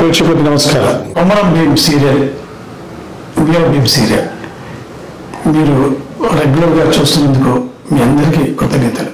ప్రేక్షకులకు నమస్కారం Komaram Bheem serial real Bheem serial మీరు రెగ్యులర్గా చూస్తున్నందుకు మీ అందరికీ కృతజ్ఞతలు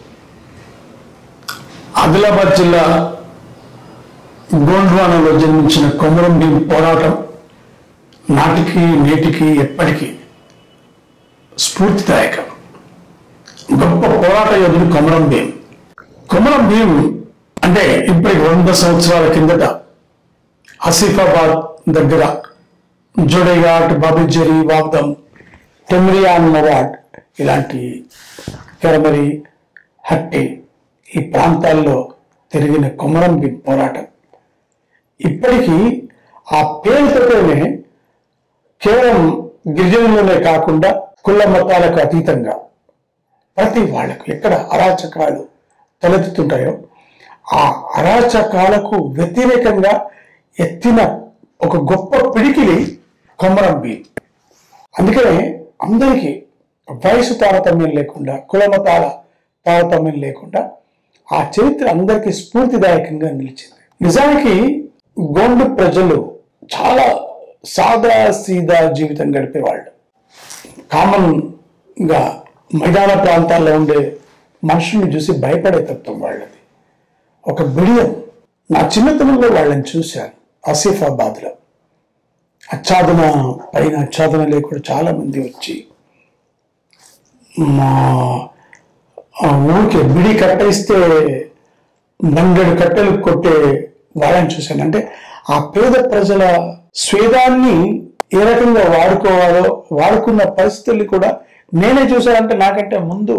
ఆదిలాబాద్ జిల్లా గోండ్వానలో జన్మించిన కొమరం భీమ్ పోరాటం నాటికి నేటికి ఎప్పటికీ స్ఫూర్తిదాయకం గొప్ప పోరాట యోధుడు కొమరం భీమ్ కొమరం భీమ్ అంటే ఇప్పటికి వంద సంవత్సరాల కిందట ఆసిఫాబాద్ దగ్గర జోడేఘాట్ బాబుజరి వాగ్దం టెమ్రియాన్ మవాడ్ ఇలాంటి కెరమరి హట్టి ఈ ప్రాంతాల్లో తిరిగిన కొమరం భీం పోరాటం ఇప్పటికీ ఆ పేరుతోనే కేవలం గిరిజనులనే కాకుండా కుల మతాలకు అతీతంగా ప్రతి వాళ్ళకు ఎక్కడ అరాచకాలు తలెత్తుతుంటాయో ఆ అరాచకాలకు వ్యతిరేకంగా ఎత్తిన ఒక గొప్ప పిడికిలి కొమరం భీం అందుకనే అందరికీ వయసు తారతమ్యం లేకుండా కులమతాల తారతమ్యం లేకుండా ఆ చరిత్ర అందరికీ స్ఫూర్తిదాయకంగా నిలిచింది నిజానికి గోండు ప్రజలు చాలా సాదా సీదా జీవితం గడిపేవాళ్ళు కామన్ గా మైదాన ప్రాంతాల్లో ఉండే మనుషుల్ని చూసి భయపడే తత్వం వాళ్ళది ఒక బిడియం నా చిన్నతనంలో వాళ్ళని చూశాను ఆసిఫాబాద్లో ఆచ్ఛాదన పైన ఆచ్ఛాదన లేకుండా చాలా మంది వచ్చి మా ఆ ఊరికి బిడి కట్టేస్తే బండెడు కట్టెలు కొట్టే వాళ్ళని చూశాను అంటే ఆ పేద ప్రజల స్వేదాన్ని ఏ రకంగా వాడుకోవాలో వాడుకున్న పరిస్థితుల్ని కూడా నేనే చూశానంటే నాకంటే ముందు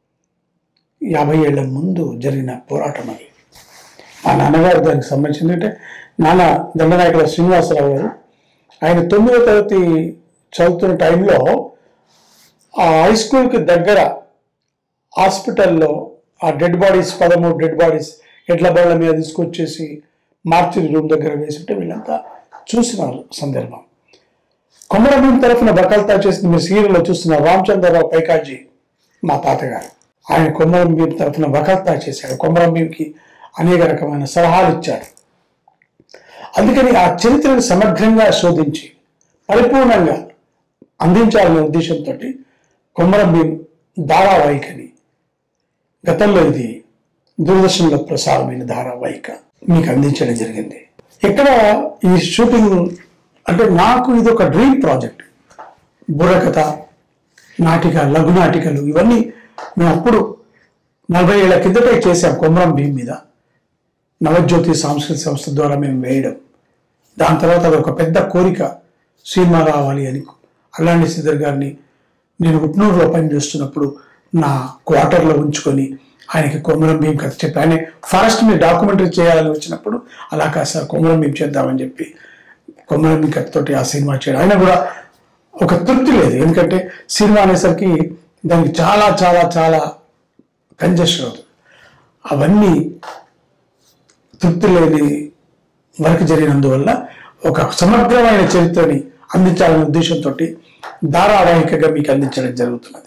యాభై ఏళ్ల ముందు జరిగిన పోరాటం అది మా నాన్నగారు దానికి సంబంధించింది అంటే నాన్న దండనాయకుల శ్రీనివాసరావు గారు ఆయన తొమ్మిదో తరగతి చదువుతున్న టైంలో ఆ హై స్కూల్కి దగ్గర హాస్పిటల్లో ఆ డెడ్ బాడీస్ పదమూడు డెడ్ బాడీస్ ఎడ్ల బళ్ళ మీద తీసుకొచ్చేసి మార్చిరి రూమ్ దగ్గర వేసుంటే వీళ్ళంతా చూసిన సందర్భం కొమరభీం తరఫున బకల్తా చేసిన మీరు సీరియల్లో చూస్తున్న రామచంద్రరావు పైకాజీ మా తాతగారు ఆయన కొమరం భీం తరఫున వకల్తా చేశాడు కొమరం భీంకి అనేక రకమైన సలహాలు ఇచ్చాడు అందుకని ఆ చరిత్రను సమగ్రంగా శోధించి పరిపూర్ణంగా అందించాలనే ఉద్దేశంతో కొమరం భీం ధారావాహికని గతంలో ఇది దూరదర్శన్లో ప్రసారమైన ధారావాహిక మీకు అందించడం జరిగింది ఇక్కడ ఈ షూటింగ్ అంటే నాకు ఇది ఒక డ్రీమ్ ప్రాజెక్ట్ బుర్రకథ నాటిక లఘు నాటికలు ఇవన్నీ మేము అప్పుడు నలభై ఏళ్ల కిందటే చేశాం కొమరం భీం మీద నవజ్యోతి సాంస్కృతిక సంస్థ ద్వారా మేము వేయడం దాని తర్వాత అది ఒక పెద్ద కోరిక సినిమా రావాలి అని అల్లాంటి శ్రీధర్ గారిని నేను ఉట్నూరులో పనిచేస్తున్నప్పుడు నా క్వార్టర్లో ఉంచుకొని ఆయనకి కొమరం భీం కథ చెప్పి ఆయన ఫారెస్ట్ మీద డాక్యుమెంటరీ చేయాలని వచ్చినప్పుడు అలా కాదు సార్ కొమరం భీం చేద్దామని చెప్పి కొమరం భీం కథతోటి ఆ సినిమా చేయడం ఆయన కూడా ఒక తృప్తి లేదు ఎందుకంటే సినిమా అనేసరికి దానికి చాలా చాలా చాలా కంజెషన్ అవుతుంది అవన్నీ తృప్తి లేని వర్క్ జరిగినందువల్ల ఒక సమగ్రమైన చరిత్రని అందించాలనే ఉద్దేశంతో ధారావాహికగా మీకు అందించడం జరుగుతున్నది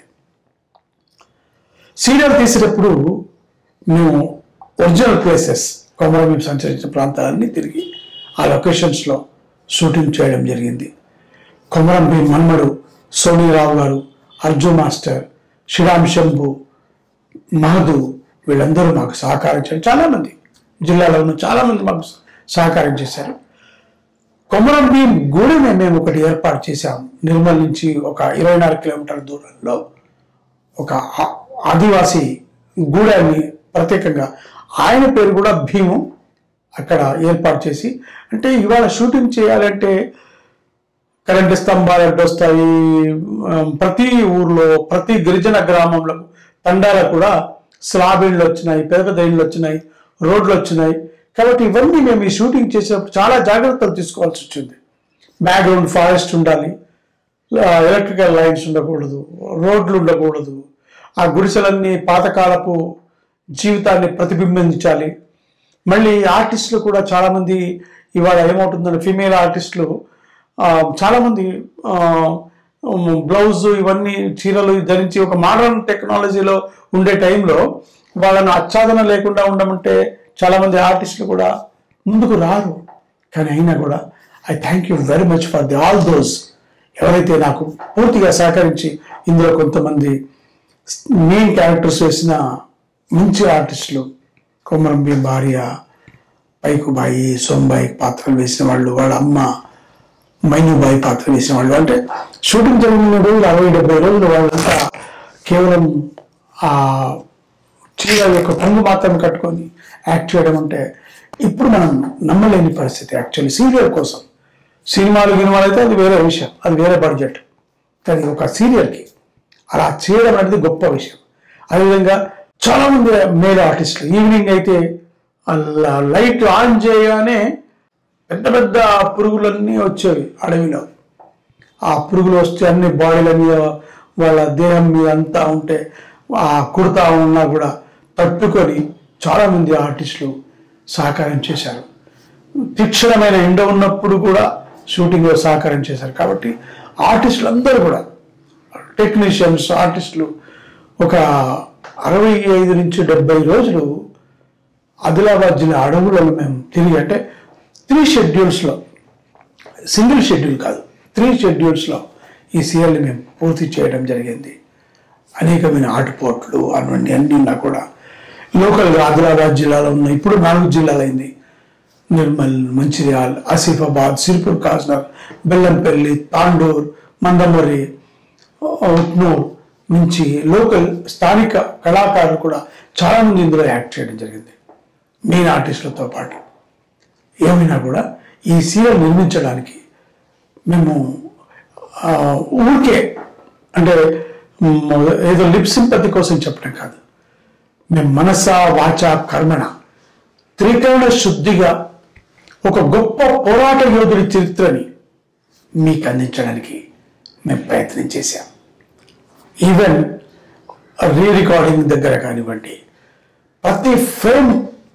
సీరియల్ తీసేటప్పుడు మేము ఒరిజినల్ ప్లేసెస్ కొమరం సంచరించిన ప్రాంతాలన్నీ తిరిగి ఆ లొకేషన్స్లో షూటింగ్ చేయడం జరిగింది కొమరం భీం మన్మడు సోనీరావు గారు అర్జున్ మాస్టర్ శ్రీరామ్ శంభు మహదు వీళ్ళందరూ మాకు సహకారం చేశారు చాలామంది జిల్లాలో ఉన్న చాలామంది మాకు సహకారం చేశారు కొమరం భీం గూడెని మేము ఒకటి ఏర్పాటు చేశాం నిర్మల్ నుంచి ఒక ఇరవై నాలుగు కిలోమీటర్ల దూరంలో ఒక ఆ- ఆదివాసీ గూడాన్ని ప్రత్యేకంగా ఆయన పేరు కూడా భీము అక్కడ ఏర్పాటు చేసి అంటే ఇవాళ షూటింగ్ చేయాలంటే కరెంటు స్తంభాలు అడ్డొస్తాయి ఆ, ప్రతి ఊర్లో ప్రతి గిరిజన గ్రామంలో తండాల కూడా స్లాబ్ ఇళ్ళు వచ్చినాయి పెద్ద పెద్ద ఇళ్ళు వచ్చినాయి రోడ్లు వచ్చినాయి కాబట్టి ఇవన్నీ మేము ఈ షూటింగ్ చేసేటప్పుడు చాలా జాగ్రత్తలు తీసుకోవాల్సి వచ్చింది బ్యాక్గ్రౌండ్ ఫారెస్ట్ ఉండాలి ఎలక్ట్రికల్ లైన్స్ ఉండకూడదు రోడ్లు ఉండకూడదు ఆ గుడిసెలన్నీ పాతకాలపు జీవితాన్ని ప్రతిబింబించాలి మళ్ళీ ఆర్టిస్టులు కూడా చాలామంది ఇవాళ ఏమవుతుందంటే ఫీమేల్ ఆర్టిస్టులు ఆ, చాలామంది బ్లౌజ్ ఇవన్నీ చీరలు ధరించి ఒక మోడర్న్ టెక్నాలజీలో ఉండే టైంలో వాళ్ళను ఆచ్ఛాదన లేకుండా ఉండమంటే చాలామంది ఆర్టిస్టులు కూడా ముందుకు రారు కానీ అయినా కూడా I thank you very much for the all those ఎవరైతే నాకు పూర్తిగా సహకరించి ఇందులో కొంతమంది మెయిన్ క్యారెక్టర్స్ వేసిన మంచి ఆర్టిస్టులు కొమరం భీం భార్య పైకుబాయి సోంబాయి పాత్రలు వేసిన వాళ్ళు వాళ్ళ అమ్మ మైనుబాయి పాత్ర వేసిన వాళ్ళు అంటే షూటింగ్ జరిగిన రోజులు అరవై డెబ్బై రోజులు వాళ్ళంతా కేవలం ఆ చీర యొక్క రంగు మాత్రమే కట్టుకొని యాక్ట్ చేయడం అంటే ఇప్పుడు మనం నమ్మలేని పరిస్థితి యాక్చువల్లీ సీరియల్ కోసం సినిమాలు గినిమాలు అయితే అది వేరే విషయం అది వేరే బడ్జెట్ కానీ ఒక సీరియల్కి అలా చేయడం అనేది గొప్ప విషయం అదేవిధంగా చాలా మంది మేల్ ఆర్టిస్టులు ఈవినింగ్ అయితే అలా లైట్ ఆన్ చేయగానే పెద్ద పెద్ద పురుగులన్నీ వచ్చేవి అడవిలో ఆ పురుగులు వస్తే అన్ని బాడీల మీద వాళ్ళ దేహం మీద అంతా ఉంటే ఆ కుడతా ఉన్నా కూడా తట్టుకొని చాలా మంది ఆర్టిస్టులు సహకారం చేశారు తీక్షణమైన ఎండ ఉన్నప్పుడు కూడా షూటింగ్లో సహకారం చేశారు కాబట్టి ఆర్టిస్టులు అందరూ కూడా టెక్నీషియన్స్ ఆర్టిస్టులు ఒక అరవై ఐదు నుంచి డెబ్బై రోజులు ఆదిలాబాద్ జిల్లా అడవులలో మేము తిరిగి అంటే త్రీ షెడ్యూల్స్లో సింగిల్ షెడ్యూల్ కాదు త్రీ షెడ్యూల్స్లో ఈ సీరియల్ని మేము పూర్తి చేయడం జరిగింది అనేకమైన ఆటుపోట్లు అటువంటి అన్నీ ఉన్నా కూడా లోకల్గా ఆదిలాబాద్ జిల్లాలో ఉన్న ఇప్పుడు నాలుగు జిల్లాలైంది నిర్మల్ మంచిర్యాల్ ఆసిఫాబాద్ సిరిపూర్ కాజ్నగర్ బెల్లంపల్లి తాండూర్ మందమర్రి ఉట్నూర్ నుంచి లోకల్ స్థానిక కళాకారులు కూడా చాలా మంది ఇందులో యాక్ట్ చేయడం జరిగింది మెయిన్ ఆర్టిస్టులతో పాటు ఏమైనా కూడా ఈ సీరియల్ నిర్మించడానికి మేము ఆ, ఊరికే అంటే మ్, ఏదో లిప్ సింపతి కోసం చెప్పడం కాదు మేము మనస వాచ కర్మణ త్రికరణ శుద్ధిగా ఒక గొప్ప పోరాట యోధుడి చరిత్రని మీకు అందించడానికి మేము ప్రయత్నం చేశాం ఈవెన్ రీ రికార్డింగ్ దగ్గర కానివ్వండి ప్రతి ఫ్రేమ్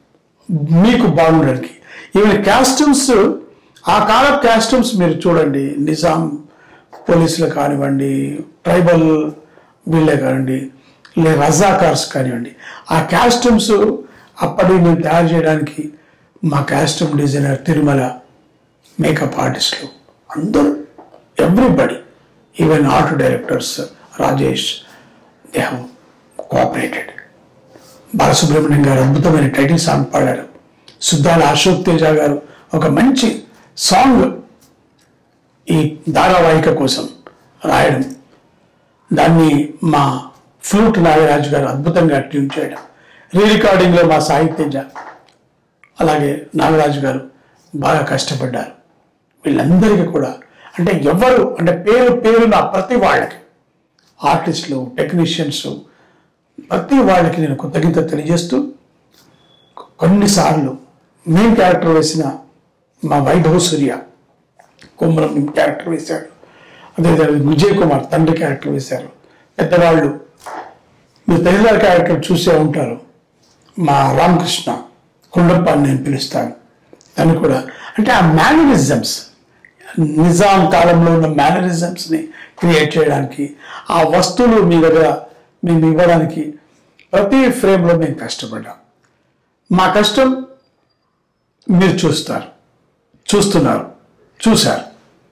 మీకు బాగుండడానికి ఈవెన్ కాస్ట్యూమ్స్ ఆ కాల కాస్ట్యూమ్స్ మీరు చూడండి నిజాం పోలీసులు కానివ్వండి ట్రైబల్ వీళ్ళే కానివ్వండి లే రజాకార్స్ కానివ్వండి ఆ కాస్ట్యూమ్స్ అప్పటి మేము తయారు చేయడానికి మా కాస్ట్యూమ్ డిజైనర్ తిరుమల మేకప్ ఆర్టిస్టులు అందరూ everybody even art directors Rajesh they have cooperated Balasubrahmanyam గారు అద్భుతమైన టైటిల్ సాంగ్ పాడారు సుద్దాల అశోక్ తేజ గారు ఒక మంచి సాంగ్ ఈ ధారావాహిక కోసం రాయడం దాన్ని మా ఫ్లూట్ నాగరాజు గారు అద్భుతంగా ట్యూన్ చేయడం రీ రికార్డింగ్లో మా సాహిత్య తేజ అలాగే నాగరాజు గారు బాగా కష్టపడ్డారు వీళ్ళందరికీ కూడా అంటే ఎవరు అంటే పేరు పేరున ప్రతి వాళ్ళకి ఆర్టిస్టులు టెక్నీషియన్స్ ప్రతి వాళ్ళకి నేను కృతజ్ఞత తెలియజేస్తూ కొన్నిసార్లు మెయిన్ క్యారెక్టర్ వేసిన మా వైభవ్ సూర్య కుమ్మరం క్యారెక్టర్ వేశాడు అదే విజయ్ కుమార్ తండ్రి క్యారెక్టర్ వేశారు పెద్దవాళ్ళు మీరు తల్లిదారు క్యారెక్టర్ చూసే ఉంటారు మా రామకృష్ణ కొండప్ప అని నేను పిలుస్తాను అని కూడా అంటే ఆ మేనరిజమ్స్ నిజాం కాలంలో ఉన్న మేనరిజమ్స్ని క్రియేట్ చేయడానికి ఆ వస్తువులు మీ దగ్గర మేము ఇవ్వడానికి ప్రతి ఫ్రేమ్లో మేము కష్టపడ్డాం మా కష్టం మీరు చూస్తారు చూస్తున్నారు చూశారు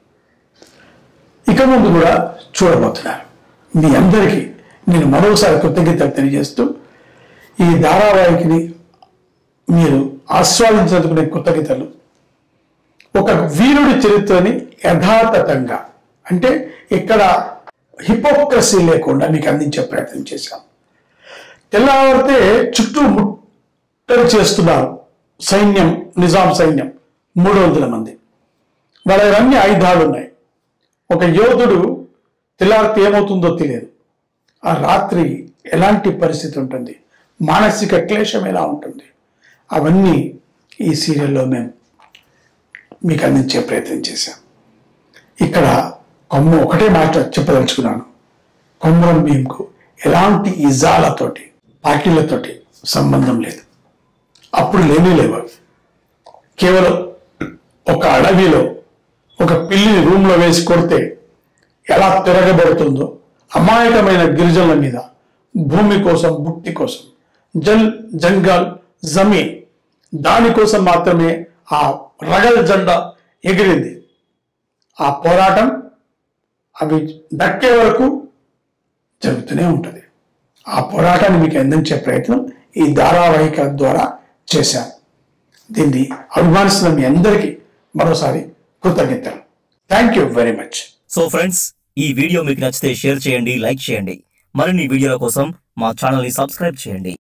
ఇక ముందు కూడా చూడబోతున్నారు మీ అందరికీ నేను మరోసారి కృతజ్ఞతలు తెలియజేస్తూ ఈ ధారావాహికని మీరు ఆస్వాదించినందుకు నేను కృతజ్ఞతలు ఒక వీరుడి చరిత్రని యథాతథంగా అంటే ఇక్కడ హిపోక్రసీ లేకుండా మీకు అందించే ప్రయత్నం చేశాం తెల్లవారితే చుట్టూ ముట్టడి చేస్తున్నారు సైన్యం నిజాం సైన్యం మూడు వందల మంది వాళ్ళ దగ్గర అన్ని ఆయుధాలు ఉన్నాయి ఒక యోధుడు తెల్లారితే ఏమవుతుందో తెలియదు ఆ రాత్రి ఎలాంటి పరిస్థితి ఉంటుంది మానసిక క్లేశం ఎలా ఉంటుంది అవన్నీ ఈ సీరియల్లో మేము మీకు అందించే ప్రయత్నం చేశాం ఇక్కడ కొమ్మ ఒకటే మాట చెప్పదలుచుకున్నాను కొమ్మరం భీంకు ఎలాంటి ఇజాలతోటి పార్టీలతోటి సంబంధం లేదు అప్పుడు లేనే లేవు అవి. కేవలం ఒక అడవిలో ఒక పిల్లిని రూమ్లో వేసి కొడితే ఎలా తిరగబడుతుందో అమాయకమైన గిరిజనుల మీద భూమి కోసం భుక్తి కోసం జల్ జంగల్ జమీన్ దానికోసం మాత్రమే ఆ రగల్ జెండా ఎగిరింది ఆ పోరాటం అవి దక్కే వరకు జరుగుతూనే ఉంటుంది ఆ పోరాటాన్ని మీకు అందించే ప్రయత్నం ఈ ధారావాహిక ద్వారా చేశాను దీన్ని అభిమానిస్తున్న మీ అందరికీ మరోసారి కృతజ్ఞతలు thank you very much so friends ఈ వీడియో మీకు నచ్చితే షేర్ చేయండి లైక్ చేయండి మరిన్ని వీడియోల కోసం మా ఛానల్ ని సబ్స్క్రైబ్ చేయండి